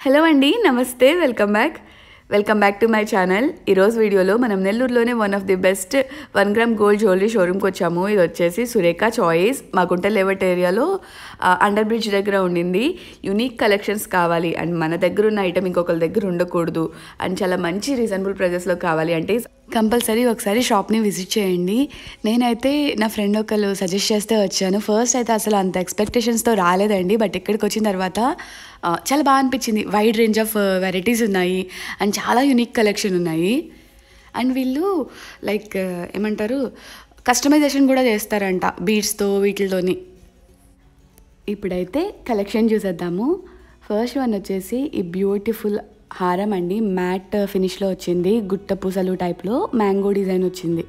Hello అండి నమస్తే welcome back welcome back to my channel ఈరోజు వీడియోలో మనం నెల్లూరులోనే one of the best one gram gold jewellery షోరూమ్కి వచ్చాము ఇది వచ్చేసి సురేఖ చాయిస్ మా గుంట లేవట్ ఏరియాలో అండర్ బ్రిడ్జ్ దగ్గర ఉండింది యునిక్ కలెక్షన్స్ కావాలి అండ్ మన దగ్గర ఉన్న ఐటమ్ ఇంకొకరి దగ్గర ఉండకూడదు అండ్ చాలా మంచి రీజనబుల్ ప్రైజెస్లో కావాలి అంటే కంపల్సరీ ఒకసారి షాప్ని విజిట్ చేయండి నేనైతే నా ఫ్రెండ్ ఒకళ్ళు సజెస్ట్ చేస్తే వచ్చాను ఫస్ట్ అయితే అసలు అంత ఎక్స్పెక్టేషన్స్తో రాలేదండి బట్ ఇక్కడికి వచ్చిన తర్వాత ఆ, చాలా బాగా అనిపించింది వైడ్ రేంజ్ ఆఫ్ వెరైటీస్ ఉన్నాయి అండ్ చాలా యునిక్ కలెక్షన్ ఉన్నాయి అండ్ వీళ్ళు లైక్ ఏమంటారు కస్టమైజేషన్ కూడా చేస్తారంట బీడ్స్తో వీటితోని ఇప్పుడైతే కలెక్షన్ చూసేద్దాము ఫస్ట్ వన్ వచ్చేసి ఈ బ్యూటిఫుల్ హారం అండి మ్యాట్ ఫినిష్లో వచ్చింది గుట్ట పూసలు టైప్లో మ్యాంగో డిజైన్ వచ్చింది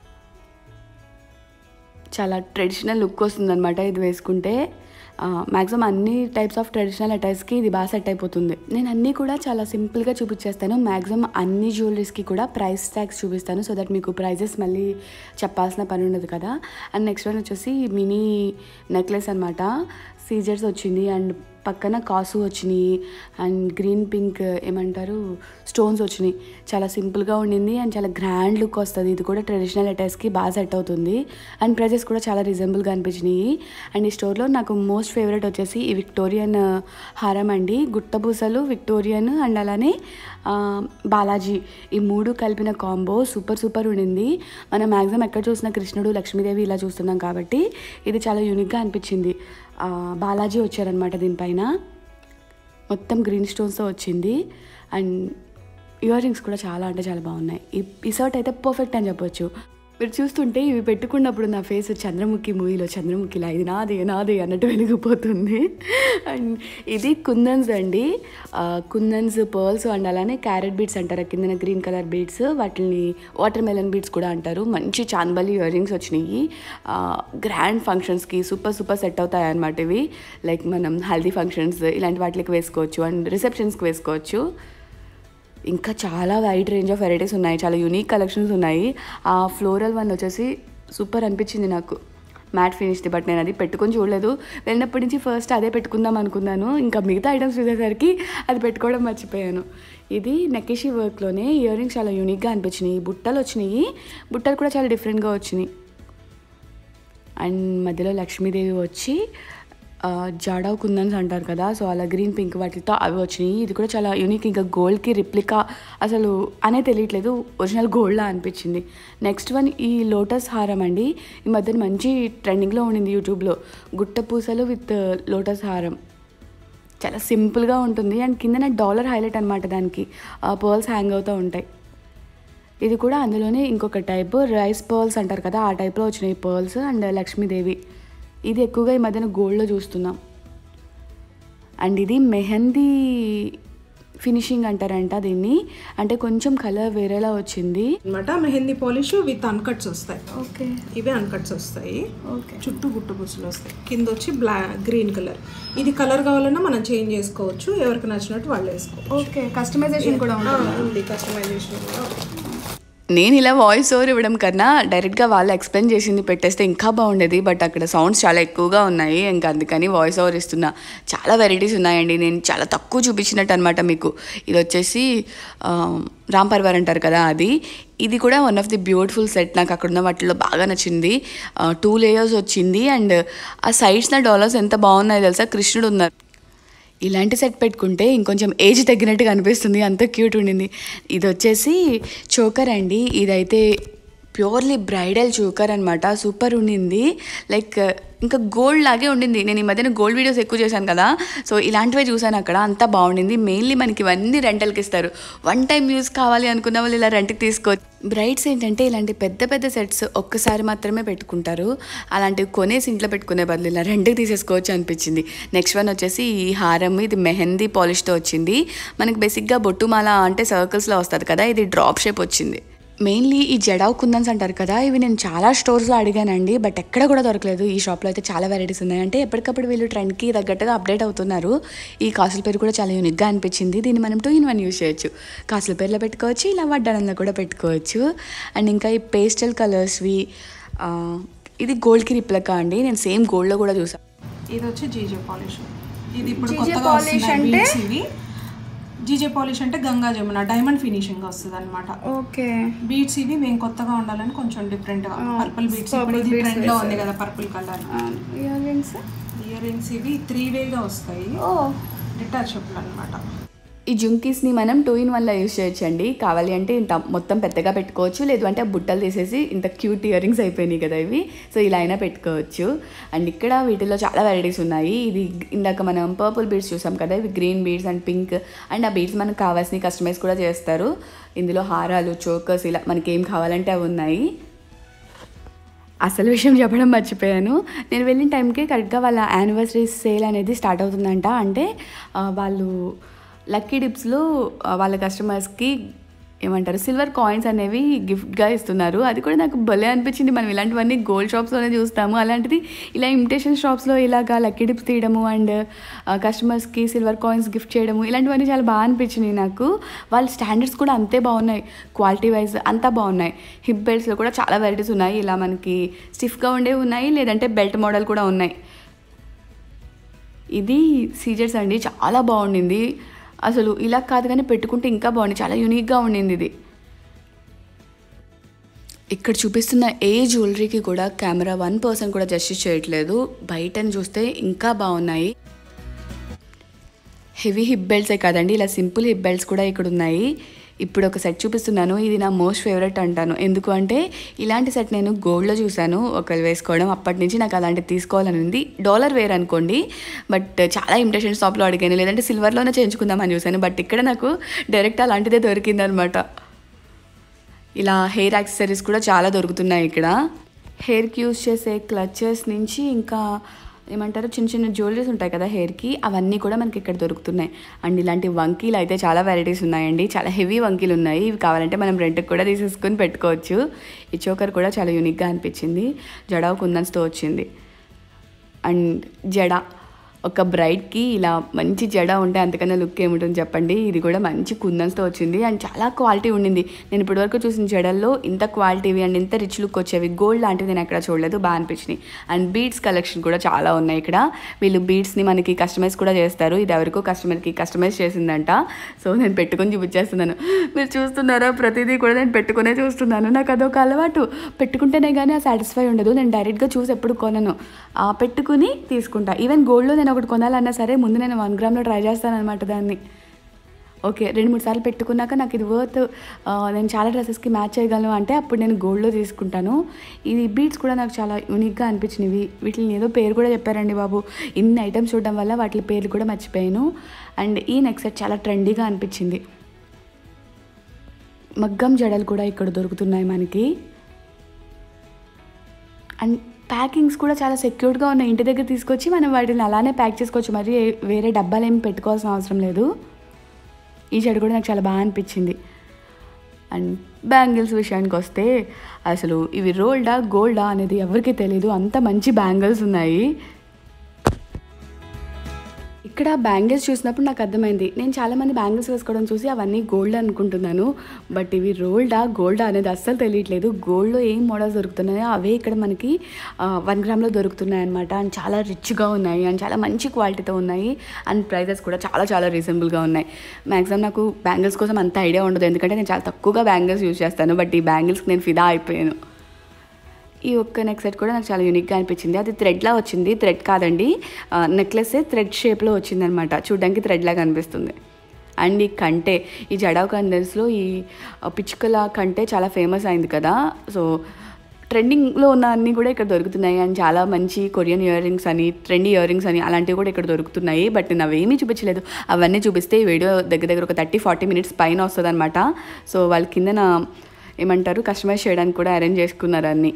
చాలా ట్రెడిషనల్ లుక్ వస్తుంది అనమాట ఇది వేసుకుంటే మ్యాక్సిమం అన్ని టైప్స్ ఆఫ్ ట్రెడిషనల్ అటైర్స్కి ఇది బాగా సెట్ అయిపోతుంది నేను అన్నీ కూడా చాలా సింపుల్గా చూపించేస్తాను మ్యాక్సిమం అన్ని జ్యువెలరీస్కి కూడా ప్రైస్ ట్యాగ్స్ చూపిస్తాను సో దట్ మీకు ప్రైజెస్ మళ్ళీ చెప్పాల్సిన పని ఉండదు కదా అండ్ నెక్స్ట్ వన్ వచ్చేసి మినీ నెక్లెస్ అనమాట సీజర్స్ వచ్చింది అండ్ పక్కన కాసు వచ్చినాయి అండ్ గ్రీన్ పింక్ ఏమంటారు స్టోన్స్ వచ్చినాయి చాలా సింపుల్గా ఉండింది అండ్ చాలా గ్రాండ్ లుక్ వస్తుంది ఇది కూడా ట్రెడిషనల్ అటైర్స్కి బాగా సెట్ అవుతుంది అండ్ ప్రైజెస్ కూడా చాలా రీజనబుల్గా అనిపించినాయి అండ్ ఈ స్టోర్లో నాకు మోస్ట్ ఫేవరెట్ వచ్చేసి ఈ విక్టోరియన్ హారం అండి గుట్టబూసలు విక్టోరియన్ అండ్ అలానే ఆ, బాలాజీ ఈ మూడు కలిపిన కాంబో సూపర్ సూపర్ ఉండింది మనం మ్యాక్సిమం ఎక్కడ చూసినా కృష్ణుడు లక్ష్మీదేవి ఇలా చూస్తున్నాం కాబట్టి ఇది చాలా యూనిక్గా అనిపించింది ఆ, బాలాజీ వచ్చారనమాట దీనిపైన మొత్తం గ్రీన్ స్టోన్స్తో వచ్చింది అండ్ ఇయర్ రింగ్స్ కూడా చాలా అంటే చాలా బాగున్నాయి ఈ ఈ షర్ట్ అయితే పర్ఫెక్ట్ అని చెప్పొచ్చు మీరు చూస్తుంటే ఇవి పెట్టుకున్నప్పుడు నా ఫేస్ చంద్రముఖి మూవీలో చంద్రముఖిలా ఇది నాది నాది అన్నట్టు వెలిగిపోతుంది అండ్ ఇది కుందన్స్ అండి ఆ, కుందన్స్ పర్ల్స్ అండ్ అలానే క్యారెట్ బీడ్స్ అంటారు కిందన గ్రీన్ కలర్ బీడ్స్ వాటిని వాటర్ మెలన్ బీడ్స్ కూడా అంటారు మంచి చాందబలి ఇయర్ రింగ్స్ వచ్చినాయి గ్రాండ్ ఫంక్షన్స్కి సూపర్ సూపర్ సెట్ అవుతాయి అన్నమాట ఇవి లైక్ మనం హల్దీ ఫంక్షన్స్ ఇలాంటి వాటికి వేసుకోవచ్చు అండ్ రిసెప్షన్స్కి వేసుకోవచ్చు ఇంకా చాలా వైడ్ రేంజ్ ఆఫ్ వెరైటీస్ ఉన్నాయి చాలా యూనిక్ కలెక్షన్స్ ఉన్నాయి ఆ ఫ్లోరల్ వన్ వచ్చేసి సూపర్ అనిపించింది నాకు మ్యాట్ ఫినిష్ది బట్ నేను అది పెట్టుకొని చూడలేదు వెళ్ళినప్పటి నుంచి ఫస్ట్ అదే పెట్టుకుందాం అనుకున్నాను ఇంకా మిగతా ఐటమ్స్ చూసేసరికి అది పెట్టుకోవడం మర్చిపోయాను ఇది నెకేషి వర్క్లోనే ఇయర్ రింగ్స్ చాలా యూనిక్గా అనిపించినాయి బుట్టలు వచ్చినాయి బుట్టలు కూడా చాలా డిఫరెంట్గా వచ్చినాయి అండ్ మధ్యలో లక్ష్మీదేవి వచ్చి ఆ, జాడావ్ కుందన్స్ అంటారు కదా సో అలా గ్రీన్ పింక్ వాటితో అవి వచ్చినాయి ఇది కూడా చాలా యూనిక్ ఇంకా గోల్డ్కి రిప్లికా అసలు అనే తెలియట్లేదు ఒరిజినల్ గోల్డ్లా అనిపించింది నెక్స్ట్ వన్ ఈ లోటస్ హారం అండి ఈ మధ్యన మంచి ట్రెండింగ్లో ఉండింది యూట్యూబ్లో గుట్ట పూసలు విత్ లోటస్ హారం చాలా సింపుల్గా ఉంటుంది అండ్ కిందన డాలర్ హైలైట్ అనమాట దానికి పర్ల్స్ హ్యాంగ్ అవుతూ ఉంటాయి ఇది కూడా అందులోనే ఇంకొక టైప్ రైస్ పర్ల్స్ అంటారు కదా ఆ టైప్లో వచ్చినాయి పర్ల్స్ అండ్ లక్ష్మీదేవి ఇది ఎక్కువగా ఈ మధ్యన గోల్డ్లో చూస్తున్నాం అండ్ ఇది మెహందీ ఫినిషింగ్ అంటారంట దీన్ని అంటే కొంచెం కలర్ వేరేలా వచ్చింది అనమాట మెహందీ పాలిష్ విత్ అన్కట్స్ వస్తాయి ఓకే ఇవే అన్కట్స్ వస్తాయి ఓకే చుట్టూ గుట్టు పుసులు వస్తాయి కింద వచ్చి బ్లాక్ గ్రీన్ కలర్ ఇది కలర్ కావాలన్నా మనం చేంజ్ చేసుకోవచ్చు ఎవరికి నచ్చినట్టు వాళ్ళు వేసుకోవచ్చు ఓకే కస్టమైజేషన్ కూడా ఆ, ఉంది కస్టమైజేషన్ కూడా నేను ఇలా వాయిస్ ఓవర్ ఇవ్వడం కన్నా డైరెక్ట్గా వాళ్ళు ఎక్స్ప్లెయిన్ చేసింది పెట్టేస్తే ఇంకా బాగుండేది బట్ అక్కడ సౌండ్స్ చాలా ఎక్కువగా ఉన్నాయి ఇంకా అందుకని వాయిస్ ఓవర్ ఇస్తున్నా చాలా వెరైటీస్ ఉన్నాయండి నేను చాలా తక్కువ చూపించినట్టు అనమాట మీకు ఇది వచ్చేసి ఆ, రామ్ పర్వర్ అంటారు కదా అది ఇది కూడా one of the beautiful set నాకు అక్కడ ఉన్న వాటిలో బాగా నచ్చింది టూ లేయర్స్ వచ్చింది అండ్ ఆ సైడ్స్న డాలర్స్ ఎంత బాగున్నాయో తెలుసా కృష్ణుడు ఉన్నారు ఇలాంటి సెట్ పెట్టుకుంటే ఇంకొంచెం ఏజ్ తగ్గినట్టుగా అనిపిస్తుంది అంత క్యూట్ ఉండింది ఇది వచ్చేసి చోకర్ అండి ఇదైతే ప్యూర్లీ బ్రైడల్ చోకర్ అనమాట సూపర్ ఉండింది లైక్ ఇంకా గోల్డ్ లాగే ఉండింది నేను ఈ మధ్యన గోల్డ్ వీడియోస్ ఎక్కువ చేశాను కదా సో ఇలాంటివే చూశాను అక్కడ అంతా బాగుండింది మెయిన్లీ మనకి ఇవన్నీ రెంటల్కి ఇస్తారు వన్ టైం యూస్ కావాలి అనుకున్న వాళ్ళు ఇలా రెంట్కి తీసుకోవచ్చు బ్రైడ్స్ ఏంటంటే ఇలాంటి పెద్ద పెద్ద సెట్స్ ఒక్కసారి మాత్రమే పెట్టుకుంటారు అలాంటివి కొనేసి ఇంట్లో పెట్టుకునే బదులు ఇలా రెంట్కి తీసేసుకోవచ్చు అనిపించింది నెక్స్ట్ వన్ వచ్చేసి ఈ హారం ఇది మెహందీ పాలిష్తో వచ్చింది మనకి బేసిక్గా బొట్టుమాల అంటే సర్కిల్స్లో వస్తుంది కదా ఇది డ్రాప్ షేప్ వచ్చింది మెయిన్లీ ఈ జడావ్ కుందన్స్ అంటారు కదా ఇవి నేను చాలా స్టోర్స్లో అడిగానండి బట్ ఎక్కడ కూడా దొరకలేదు ఈ షాప్లో అయితే చాలా వెరైటీస్ ఉన్నాయి అంటే ఎప్పటికప్పుడు వీళ్ళు ట్రెండ్కి తగ్గట్టుగా అప్డేట్ అవుతున్నారు ఈ కాసుల పేరు కూడా చాలా యూనిక్గా అనిపించింది దీన్ని మనం టూ ఇన్ వన్ యూస్ చేయొచ్చు కాసుల పేర్లో పెట్టుకోవచ్చు ఇలా వడ్డానంలో కూడా పెట్టుకోవచ్చు అండ్ ఇంకా ఈ పేస్టల్ కలర్స్వి ఆ, ఇది గోల్డ్కి రిప్లకా అండి నేను సేమ్ గోల్డ్లో కూడా చూసాను ఇది వచ్చి జీజే పాలిష్ ఇది ఇప్పుడు జీజే కొత్తగా polish వస్తున్నాయి అంటే? beads ఇవి జీజే పాలిష్ అంటే గంగా జమున డైమండ్ ఫినిషింగ్ వస్తుంది అనమాట ఓకే బీట్స్ ఇవి మేము కొత్తగా ఉండాలని కొంచెం డిఫరెంట్ గా పర్పుల్ బీట్స్ ఇప్పుడు ఇది ట్రెండ్ లో ఉంది కదా purple colour earrings earrings ఇవి త్రీ వేగా వస్తాయి ఓ డిటాచబుల్ అనమాట ఈ జుంకీస్ని మనం టూ ఇన్ వన్లో యూస్ చేయొచ్చండి కావాలి అంటే ఇంత మొత్తం పెద్దగా పెట్టుకోవచ్చు లేదు అంటే ఆ బుట్టలు తీసేసి ఇంత క్యూట్ ఇయర్ రింగ్స్ అయిపోయినాయి కదా ఇవి సో ఇలా అయినా పెట్టుకోవచ్చు అండ్ ఇక్కడ వీటిలో చాలా వెరైటీస్ ఉన్నాయి ఇది ఇందాక మనం పర్పుల్ బీడ్స్ చూసాం కదా ఇవి green beads and pink and ఆ బీడ్స్ మనకు కావాల్సిన కస్టమైజ్ కూడా చేస్తారు ఇందులో హారాలు చోకర్స్ ఇలా మనకి ఏం కావాలంటే అవి ఉన్నాయి అసలు విషయం చెప్పడం మర్చిపోయాను నేను వెళ్ళిన టైంకి కరెక్ట్గా వాళ్ళ యానివర్సరీ సేల్ అనేది స్టార్ట్ అవుతుందంట అంటే ఆ, వాళ్ళు లక్కీ డిప్స్లో ఆ, వాళ్ళ కస్టమర్స్కి ఏమంటారు సిల్వర్ కాయిన్స్ అనేవి గిఫ్ట్గా ఇస్తున్నారు అది కూడా నాకు భలే అనిపించింది మనం ఇలాంటివన్నీ గోల్డ్ షాప్స్లోనే చూస్తాము అలాంటిది ఇలా ఇమిటేషన్ షాప్స్లో ఇలాగా లక్కీ డిప్స్ తీయడము అండ్ కస్టమర్స్కి సిల్వర్ కాయిన్స్ గిఫ్ట్ చేయడము ఇలాంటివన్నీ చాలా బాగా అనిపించినాయి నాకు వాళ్ళ స్టాండర్డ్స్ కూడా అంతే బాగున్నాయి క్వాలిటీ వైజ్ అంతా బాగున్నాయి హిప్ బెల్ట్స్లో కూడా చాలా వెరైటీస్ ఉన్నాయి ఇలా మనకి స్టిఫ్గా ఉండేవి ఉన్నాయి లేదంటే బెల్ట్ మోడల్ కూడా ఉన్నాయి ఇది సీజర్స్ అండి చాలా బాగుండింది అసలు ఇలా కాదు కానీ పెట్టుకుంటే ఇంకా బాగుంది చాలా యూనిక్గా ఉండింది ఇది ఇక్కడ చూపిస్తున్న ఏ జ్యువెలరీకి కూడా కెమెరా వన్ పర్సెంట్ కూడా జస్టిస్ చేయట్లేదు బయటని చూస్తే ఇంకా బాగున్నాయి హెవీ హిప్ బెల్ట్సే కాదండి ఇలా సింపుల్ హిప్ బెల్ట్స్ కూడా ఇక్కడ ఉన్నాయి ఇప్పుడు ఒక సెట్ చూపిస్తున్నాను ఇది నా మోస్ట్ ఫేవరెట్ అంటాను ఎందుకు అంటే ఇలాంటి సెట్ నేను గోల్డ్లో చూశాను ఒకళ్ళు వేసుకోవడం అప్పటి నుంచి నాకు అలాంటిది తీసుకోవాలని ఉంది డాలర్ వేర్ అనుకోండి బట్ చాలా ఇమిటేషన్ షాప్లో అడిగాను లేదంటే సిల్వర్లోనే చేయించుకుందామని చూశాను బట్ ఇక్కడ నాకు డైరెక్ట్ అలాంటిదే దొరికిందనమాట ఇలా హెయిర్ యాక్సెసరీస్ కూడా చాలా దొరుకుతున్నాయి ఇక్కడ హెయిర్కి యూస్ చేసే క్లచెస్ నుంచి ఇంకా ఏమంటారు చిన్న చిన్న జ్యువెలరీస్ ఉంటాయి కదా హెయిర్కి అవన్నీ కూడా మనకి ఇక్కడ దొరుకుతున్నాయి అండ్ ఇలాంటి వంకీలు అయితే చాలా వెరైటీస్ ఉన్నాయండి చాలా హెవీ వంకీలు ఉన్నాయి ఇవి కావాలంటే మనం రెంట్కి కూడా తీసేసుకొని పెట్టుకోవచ్చు ఈ చోకర్ కూడా చాలా యూనిక్గా అనిపించింది జడావు కుందన్స్తో వచ్చింది అండ్ జడ ఒక బ్రైడ్కి ఇలా మంచి జడ ఉంటే అంతకన్నా లుక్ ఏముంటుంది చెప్పండి ఇది కూడా మంచి కుందన్స్తో వచ్చింది అండ్ చాలా క్వాలిటీ ఉండింది నేను ఇప్పటివరకు చూసిన జడల్లో ఇంత క్వాలిటీవి అండ్ ఇంత రిచ్ లుక్ వచ్చేవి గోల్డ్ లాంటివి నేను ఎక్కడ చూడలేదు బాగా అనిపించినాయి అండ్ బీడ్స్ కలెక్షన్ కూడా చాలా ఉన్నాయి ఇక్కడ వీళ్ళు బీడ్స్ని మనకి కస్టమైజ్ కూడా చేస్తారు ఇది ఎవరికో కస్టమర్కి కస్టమైజ్ చేసిందంట సో నేను పెట్టుకొని చూపించేస్తున్నాను మీరు చూస్తున్నారా ప్రతిదీ కూడా నేను పెట్టుకునే చూస్తున్నాను నాకు అదొక అలవాటు పెట్టుకుంటేనే కానీ ఆ సాటిస్ఫై ఉండదు నేను డైరెక్ట్గా చూసి ఎప్పుడు కొనను ఆ పెట్టుకుని తీసుకుంటా ఈవెన్ గోల్డ్లో నేను ఒకటి కొనాలన్నా సరే ముందు నేను వన్ గ్రామ్లో ట్రై చేస్తాను అనమాట దాన్ని ఓకే రెండు మూడు సార్లు పెట్టుకున్నాక నాకు ఇది వర్త్ నేను చాలా డ్రెస్సెస్కి మ్యాచ్ చేయగలను అంటే అప్పుడు నేను గోల్డ్లో తీసుకుంటాను ఇది బీట్స్ కూడా నాకు చాలా యూనిక్గా అనిపించినవి వీటిని ఏదో పేరు కూడా చెప్పారండి బాబు ఇన్ని ఐటమ్స్ చూడడం వల్ల వాటి పేర్లు కూడా మర్చిపోయాను అండ్ ఈ నెక్ సెట్ చాలా ట్రెండీగా అనిపించింది మగ్గం జడలు కూడా ఇక్కడ దొరుకుతున్నాయి మనకి అండ్ ప్యాకింగ్స్ కూడా చాలా సెక్యూర్డ్గా ఉన్నాయి ఇంటి దగ్గర తీసుకొచ్చి మనం వాటిని అలానే ప్యాక్ చేసుకోవచ్చు మరి వేరే డబ్బాలు ఏమి పెట్టుకోవాల్సిన అవసరం లేదు ఈ జడ కూడా నాకు చాలా బాగా అనిపించింది అండ్ బ్యాంగిల్స్ విషయానికి వస్తే అసలు ఇవి రోల్డా గోల్డా అనేది ఎవరికి తెలియదు అంత మంచి బ్యాంగిల్స్ ఉన్నాయి ఇక్కడ బ్యాంగిల్స్ చూసినప్పుడు నాకు అర్థమైంది నేను చాలామంది బ్యాంగిల్స్ వేసుకోవడం చూసి అవన్నీ గోల్డ్ అనుకుంటున్నాను బట్ ఇవి రోల్డా గోల్డా అనేది అస్సలు తెలియట్లేదు గోల్డ్లో ఏం మోడల్స్ దొరుకుతున్నాయో అవే ఇక్కడ మనకి వన్ గ్రామ్లో దొరుకుతున్నాయి అనమాట అండ్ చాలా రిచ్గా ఉన్నాయి అండ్ చాలా మంచి క్వాలిటీతో ఉన్నాయి అండ్ ప్రైజెస్ కూడా చాలా చాలా రీజనబుల్గా ఉన్నాయి మ్యాక్సిమం నాకు బ్యాంగిల్స్ కోసం అంత ఐడియా ఉండదు ఎందుకంటే నేను చాలా తక్కువగా బ్యాంగిల్స్ యూజ్ చేస్తాను బట్ ఈ బ్యాంగిల్స్కి నేను ఫిదా అయిపోయాను ఈ ఒక్క నెక్ సెట్ కూడా నాకు చాలా యూనిక్గా అనిపించింది అది థ్రెడ్లా వచ్చింది థ్రెడ్ కాదండి నెక్లెస్ థ్రెడ్ షేప్లో వచ్చింది అనమాట చూడడానికి థ్రెడ్లా కనిపిస్తుంది అండ్ ఈ కంటే ఈ జడావ్ కందెన్స్లో ఈ పిచ్చుకల కంటే చాలా ఫేమస్ అయింది కదా సో ట్రెండింగ్లో ఉన్న అన్నీ కూడా ఇక్కడ దొరుకుతున్నాయి అండ్ చాలా మంచి కొరియన్ ఇయర్ రింగ్స్ అని ట్రెండ్ ఇయర్ రింగ్స్ అని అలాంటివి కూడా ఇక్కడ దొరుకుతున్నాయి బట్ నేను అవేమీ చూపించలేదు అవన్నీ చూపిస్తే ఈ వీడియో దగ్గర దగ్గర ఒక థర్టీ ఫార్టీ మినిట్స్ పైన వస్తుంది అనమాట సో వాళ్ళ కిందన ఏమంటారు కస్టమైజ్ చేయడానికి కూడా అరేంజ్ చేసుకున్నారు అన్నీ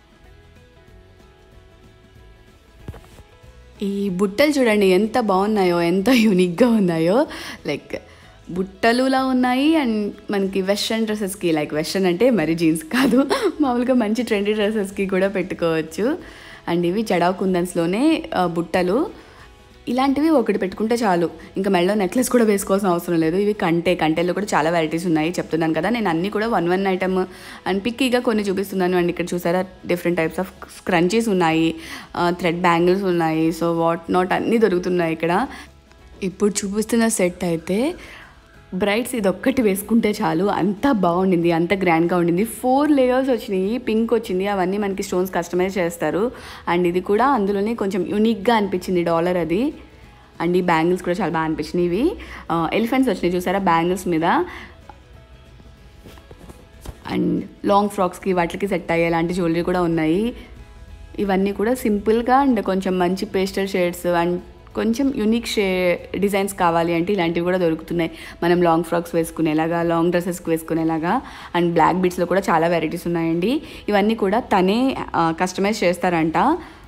ఈ బుట్టలు చూడండి ఎంత బాగున్నాయో ఎంత యూనిక్గా ఉన్నాయో లైక్ బుట్టలులా ఉన్నాయి అండ్ మనకి వెస్ట్రన్ డ్రెస్సెస్కి లైక్ వెస్ట్రన్ అంటే మరి జీన్స్ కాదు మామూలుగా మంచి ట్రెండీ డ్రెస్సెస్కి కూడా పెట్టుకోవచ్చు అండ్ ఇవి జడావ్ కుందన్స్లోనే ఆ, బుట్టలు ఇలాంటివి ఒకటి పెట్టుకుంటే చాలు ఇంకా మెడలో నెక్లెస్ కూడా వేసుకోవాల్సిన అవసరం లేదు ఇవి కంటే కంటెల్లో కూడా చాలా వెరైటీస్ ఉన్నాయి చెప్తున్నాను కదా నేను అన్నీ కూడా వన్ వన్ ఐటమ్ అండ్ పిక్కీగా కొన్ని చూపిస్తున్నాను అండ్ ఇక్కడ చూసారా డిఫరెంట్ టైప్స్ ఆఫ్ స్క్రంచీస్ ఉన్నాయి థ్రెడ్ బ్యాంగిల్స్ ఉన్నాయి సో వాట్ నాట్ అన్నీ దొరుకుతున్నాయి ఇక్కడ ఇప్పుడు చూపిస్తున్న సెట్ అయితే బ్రైట్స్ ఇది ఒక్కటి వేసుకుంటే చాలు అంత బాగుండింది అంత గ్రాండ్గా ఉండింది ఫోర్ లేయర్స్ వచ్చినాయి పింక్ వచ్చింది అవన్నీ మనకి స్టోన్స్ కస్టమైజ్ చేస్తారు అండ్ ఇది కూడా అందులోనే కొంచెం యూనిక్గా అనిపించింది డాలర్ అది అండ్ ఈ బ్యాంగిల్స్ కూడా చాలా బాగా అనిపించినాయి ఇవి ఎలిఫెంట్స్ వచ్చినాయి చూసారా బ్యాంగిల్స్ మీద అండ్ లాంగ్ ఫ్రాక్స్కి వాటికి సెట్ అయ్యే లాంటి జ్యువెలరీ కూడా ఉన్నాయి ఇవన్నీ కూడా సింపుల్గా అండ్ కొంచెం మంచి పేస్టల్ షేడ్స్ అండ్ కొంచెం యూనిక్ షే డిజైన్స్ కావాలి అంటే ఇలాంటివి కూడా దొరుకుతున్నాయి మనం లాంగ్ ఫ్రాక్స్ వేసుకునేలాగా లాంగ్ డ్రెస్సెస్కి వేసుకునేలాగా అండ్ బ్లాక్ బీట్స్లో కూడా చాలా వెరైటీస్ ఉన్నాయండి ఇవన్నీ కూడా తనే కస్టమైజ్ చేస్తారంట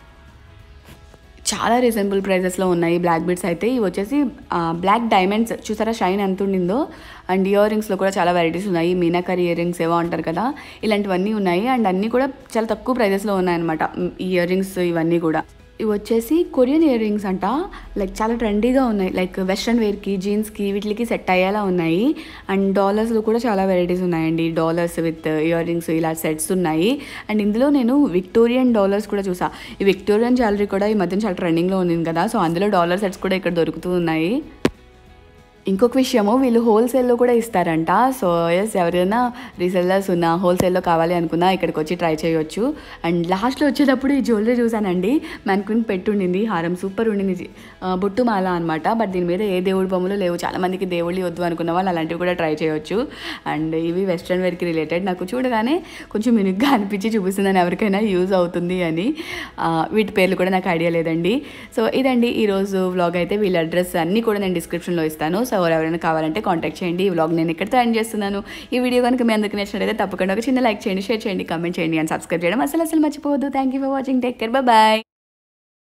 చాలా రీజనబుల్ ప్రైజెస్లో ఉన్నాయి బ్లాక్ బీడ్స్ అయితే ఇవి వచ్చేసి బ్లాక్ డైమండ్స్ చూసారా షైన్ ఎంత ఉండిందో అండ్ ఇయర్ రింగ్స్లో కూడా చాలా వెరైటీస్ ఉన్నాయి మీనాకరి ఇయర్ రింగ్స్ ఏవో అంటారు కదా ఇలాంటివన్నీ ఉన్నాయి అండ్ అన్నీ కూడా చాలా తక్కువ ప్రైజెస్లో ఉన్నాయన్నమాట ఈ ఇయర్ రింగ్స్ ఇవన్నీ కూడా ఇవి వచ్చేసి కొరియన్ ఇయర్ రింగ్స్ అంట లైక్ చాలా ట్రెండీగా ఉన్నాయి లైక్ వెస్ట్రన్ వేర్కి జీన్స్కి వీటికి సెట్ అయ్యేలా ఉన్నాయి అండ్ డాలర్స్లో కూడా చాలా వెరైటీస్ ఉన్నాయండి డాలర్స్ విత్ ఇయర్ రింగ్స్ ఇలా సెట్స్ ఉన్నాయి అండ్ ఇందులో నేను విక్టోరియన్ డాలర్స్ కూడా చూసా ఈ విక్టోరియన్ జ్యువెలరీ కూడా ఈ మధ్యన చాలా ట్రెండింగ్లో ఉంది కదా సో అందులో డాలర్ సెట్స్ కూడా ఇక్కడ దొరుకుతూ ఉన్నాయి ఇంకొక విషయము వీళ్ళు హోల్సేల్లో కూడా ఇస్తారంట సో ఎస్ ఎవరైనా రీసెల్లర్స్ ఉన్న హోల్సేల్లో కావాలి అనుకున్నా ఇక్కడికి వచ్చి ట్రై చేయొచ్చు అండ్ లాస్ట్లో వచ్చేటప్పుడు ఈ జ్యువెలరీ చూసానండి మనకుని పెట్టుండింది హారం సూపర్ ఉండింది ఆ, బొట్టు మాల అనమాట బట్ దీని మీద ఏ దేవుడి బొమ్మలు లేవు చాలా మందికి దేవుళ్ళు వద్దు అనుకున్న వాళ్ళు అలాంటివి కూడా ట్రై చేయొచ్చు అండ్ ఇవి వెస్ట్రన్ వేర్కి రిలేటెడ్ నాకు చూడగానే కొంచెం యూనిక్గా అనిపించి చూపిస్తుందని ఎవరికైనా యూజ్ అవుతుంది అని ఆ, వీటి పేర్లు కూడా నాకు ఐడియా లేదండి సో ఇదండి ఈరోజు వ్లాగ్ అయితే వీళ్ళ అడ్రస్ అన్నీ కూడా నేను డిస్క్రిప్షన్లో ఇస్తాను సో ఎవరైనా కావాలంటే కాంటాక్ట్ చేయండి ఈ వ్లాగ్ నేను ఇక్కడ ఎండ్ చేస్తున్నాను ఈ వీడియో కనుక మీ అందరికీ నచ్చినట్లయితే తప్పకుండా ఒక చిన్న లైక్ చేయండి షేర్ చేయండి కామెంట్ చేయండి అండ్ సబ్స్క్రైబ్ చేయడం అసలు అసలు మర్చిపోవద్దు thank you for watching take care bye